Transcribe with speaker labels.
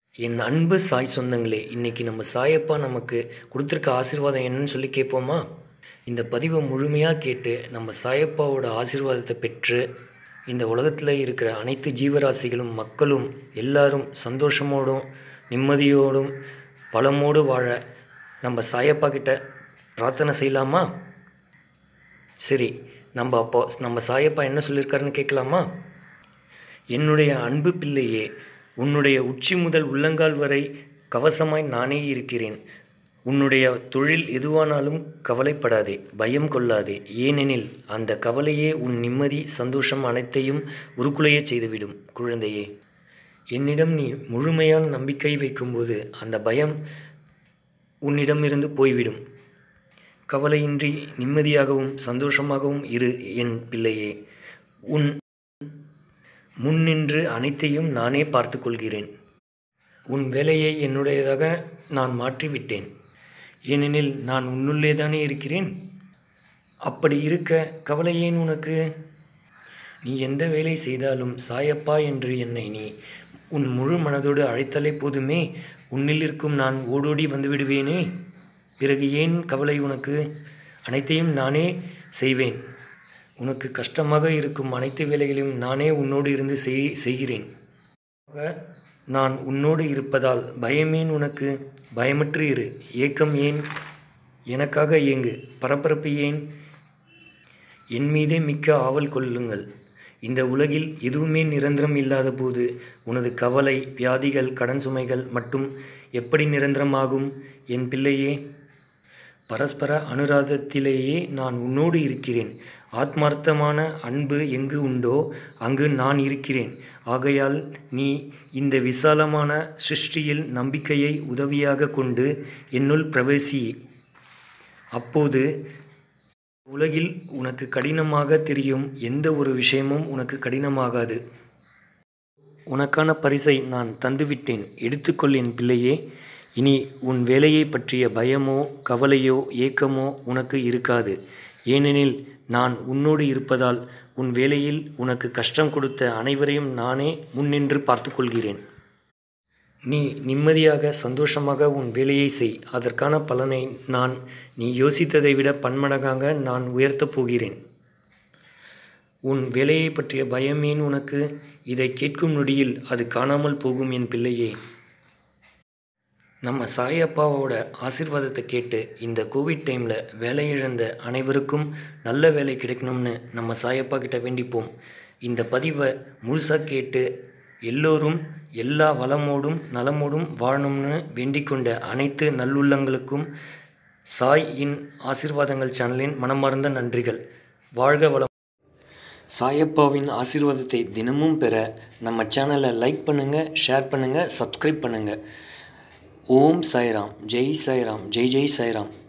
Speaker 1: என் அன்பு சாய் சொந்தங்களே இன்றைக்கி நம்ம சாயப்பா நமக்கு கொடுத்துருக்க ஆசீர்வாதம் என்னன்னு சொல்லி கேட்போமா இந்த பதிவை முழுமையாக கேட்டு நம்ம சாயப்பாவோட ஆசீர்வாதத்தை பெற்று இந்த உலகத்தில் இருக்கிற அனைத்து ஜீவராசிகளும் மக்களும் எல்லாரும் சந்தோஷமோடும் நிம்மதியோடும் பலமோடு வாழ நம்ம சாயப்பா கிட்ட பிரார்த்தனை செய்யலாமா சரி நம்ம அப்போ நம்ம சாயப்பா என்ன சொல்லியிருக்காருன்னு கேட்கலாமா என்னுடைய அன்பு பிள்ளையே உன்னுடைய உச்சி முதல் உள்ளங்கால் வரை கவசமாய் நானே இருக்கிறேன் உன்னுடைய தொழில் எதுவானாலும் கவலைப்படாதே பயம் கொள்ளாதே ஏனெனில் அந்த கவலையே உன் நிம்மதி சந்தோஷம் அனைத்தையும் உருக்குலையச் செய்துவிடும் குழந்தையே என்னிடம் நீ முழுமையான நம்பிக்கை வைக்கும்போது அந்த பயம் உன்னிடமிருந்து போய்விடும் கவலையின்றி நிம்மதியாகவும் சந்தோஷமாகவும் இரு என் பிள்ளையே உன் முன்னின்று அனைத்தையும் நானே பார்த்து கொள்கிறேன் உன் வேலையை என்னுடையதாக நான் மாற்றிவிட்டேன் ஏனெனில் நான் உன்னுள்ளே தானே இருக்கிறேன் அப்படி இருக்க கவலை ஏன் உனக்கு நீ எந்த வேலை செய்தாலும் சாயப்பா என்று என்னை நீ உன் முழு மனதோடு அழைத்தாலே போதுமே உன்னில் இருக்கும் நான் ஓடோடி வந்துவிடுவேனே பிறகு ஏன் கவலை உனக்கு அனைத்தையும் நானே செய்வேன் உனக்கு கஷ்டமாக இருக்கும் அனைத்து வேலைகளையும் நானே உன்னோடு இருந்து செய் செய்கிறேன் ஆக, நான் உன்னோடு இருப்பதால் பயமேன் உனக்கு பயமற்று இரு ஏக்கம் ஏன் எனக்காக ஏங்கு பரபரப்பு ஏன் என் மீதே மிக்க ஆவல் கொள்ளுங்கள் இந்த உலகில் எதுவுமே நிரந்தரம் இல்லாத போது உனது கவலை வியாதிகள் கடன் சுமைகள் மட்டும் எப்படி நிரந்தரமாகும் என் பிள்ளையே பரஸ்பர அனுராதத்திலேயே நான் உன்னோடு இருக்கிறேன் ஆத்மார்த்தமான அன்பு எங்கு உண்டோ அங்கு நான் இருக்கிறேன் ஆகையால் நீ இந்த விசாலமான சிருஷ்டியில் நம்பிக்கையை உதவியாக கொண்டு என்னுள் பிரவேசி அப்போது உலகில் உனக்கு கடினமாக தெரியும் எந்த ஒரு விஷயமும் உனக்கு கடினமாகாது உனக்கான பரிசை நான் தந்துவிட்டேன் எடுத்துக்கொள் என் பிள்ளையே இனி உன் வேலையை பற்றிய பயமோ கவலையோ ஏக்கமோ உனக்கு இருக்காது ஏனெனில் நான் உன்னோடு இருப்பதால் உன் வேலையில் உனக்கு கஷ்டம் கொடுத்த அனைவரையும் நானே முன்னின்று பார்த்து கொள்கிறேன் நீ நிம்மதியாக சந்தோஷமாக உன் வேலையை செய் அதற்கான பலனை நான் நீ யோசித்ததை விட பன்மடங்காக நான் உயர்த்தப் போகிறேன் உன் வேலையை பற்றிய பயம் ஏன் உனக்கு இதை கேட்கும் நொடியில் அது காணாமல் போகும் என் பிள்ளையே நம்ம சாயப்பாவோட ஆசீர்வாதத்தை கேட்டு இந்த கோவிட் டைமில் வேலை இழந்த அனைவருக்கும் நல்ல வேலை கிடைக்கணும்னு நம்ம சாயப்பா கிட்ட வேண்டிப்போம் இந்த பதிவை முழுசாக கேட்டு எல்லோரும் எல்லா வளமோடும் நலமோடும் வாழணும்னு வேண்டிக் கொண்ட அனைத்து நல்லுள்ளங்களுக்கும் சாய் இன் ஆசீர்வாதங்கள் சேனலின் மனமார்ந்த நன்றிகள் வாழ்க வளம் சாயப்பாவின் ஆசீர்வாதத்தை தினமும் பெற நம்ம சேனலை லைக் பண்ணுங்கள் ஷேர் பண்ணுங்கள் சப்ஸ்கிரைப் பண்ணுங்கள் ஓம் சாய்ராம் ஜெய் சாய்ராம் ஜெய் ஜெய் சாய்ராம்